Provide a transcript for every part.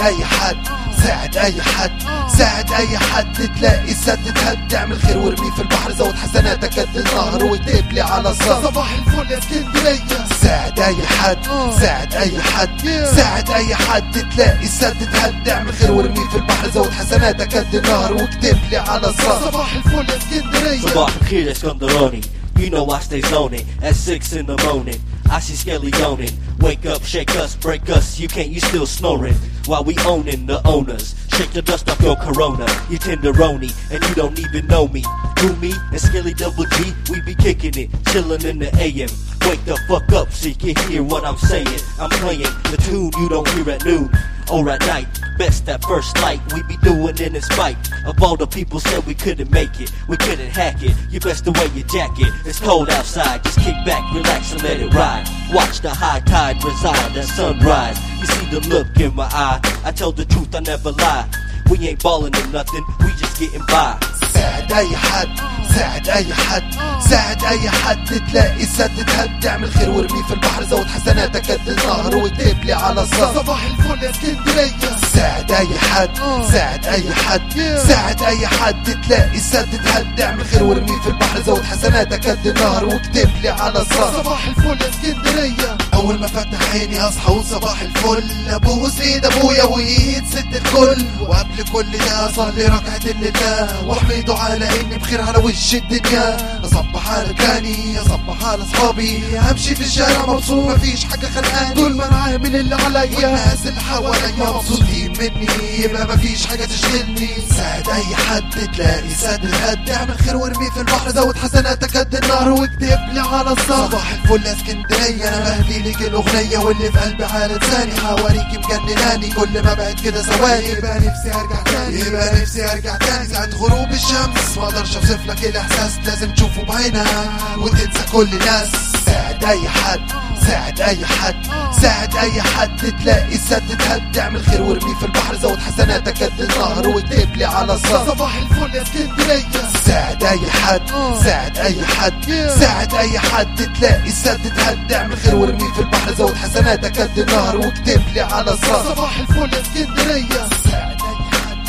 اي حد ساعد اي حد ساعد اي حد تلاقي سد تهد اعمل خير وارميه في البحر زود حسناتك قد النهر واكتب لي على الصف صباح الفل يا اسكندرية ساعد اي حد ساعد اي حد ساعد اي حد تلاقي سد تهد اعمل خير وارميه في البحر زود حسناتك قد النهر واكتب لي على الصف صباح الفل يا اسكندرية صباح الخير اسكندراني You know I stay zoning at 6 in the morning I see Skelly yawning Wake up, shake us, break us You can't, you still snoring While we owning the owners Shake the dust off your corona You tenderoni And you don't even know me Who me and Skelly Double G We be kicking it Chilling in the AM Wake the fuck up so you can hear what I'm saying I'm playing the tune you don't hear at noon or at night. Best at first light, we be doing it in spite of all the people said we couldn't make it, we couldn't hack it. You best to wear your jacket. It's cold outside, just kick back, relax, and let it ride. Watch the high tide reside at sunrise. You see the look in my eye. I tell the truth, I never lie. We ain't ballin' or nothing, we just getting by. ساعد اي حد ساعد اي حد ساعد اي حد تلاقي سد تهد اعمل خير وارميه في البحر زود حسناتك قد النهر واكتب لي على الصف صباح الفل يا اسكندرية ساعد اي حد ساعد اي حد ساعد اي حد تلاقي سد تهد اعمل خير وارميه في البحر زود حسناتك قد النهر واكتب لي على الصف صباح الفل يا اسكندرية اول ما فتح عيني اصحى وصباح الفل ابوس ايد ابويا وايد ست الكل وقبل كل ده اصلي ركعتين لله واحمده على اني بخير على وش الدنيا اصبح على جيراني اصبح على اصحابي امشي في الشارع مبسوط مفيش حاجه خانقاني طول ما انا عامل اللي عليا والناس اللي حواليا مبسوطين مني يبقى مفيش حاجه تشغلني ساعد اي حد تلاقي سد الهد اعمل خير وارميه في البحر زود حسناتك قد النهر واكتب لي على الصف صباح الفل يا اسكندريه انا بهدي لك الاغنيه واللي في قلبي على لساني حواريكي مجنناني كل ما بعد كده ثواني يبقى نفسي ارجع تاني يبقى نفسي ارجع تاني ساعة غروب الشمس ما اقدرش اوصف لك الاحساس لازم تشوفه بعينها وتنسى كل الناس ساعد اي حد ساعد اي حد ساعد اي حد تلاقي سد تهد اعمل خير وارميه في البحر زود حسناتك قد النهر واكتب لي على الصف صباح الفل يا اسكندرية ساعد اي حد ساعد اي حد ساعد اي حد تلاقي سد تهد اعمل خير وارميه في البحر زود حسناتك قد النهر واكتب لي على الصف صباح الفل يا اسكندرية ساعد اي حد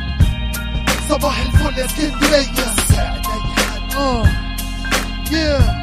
صباح الفل يا اسكندرية ساعد اي حد اه yeah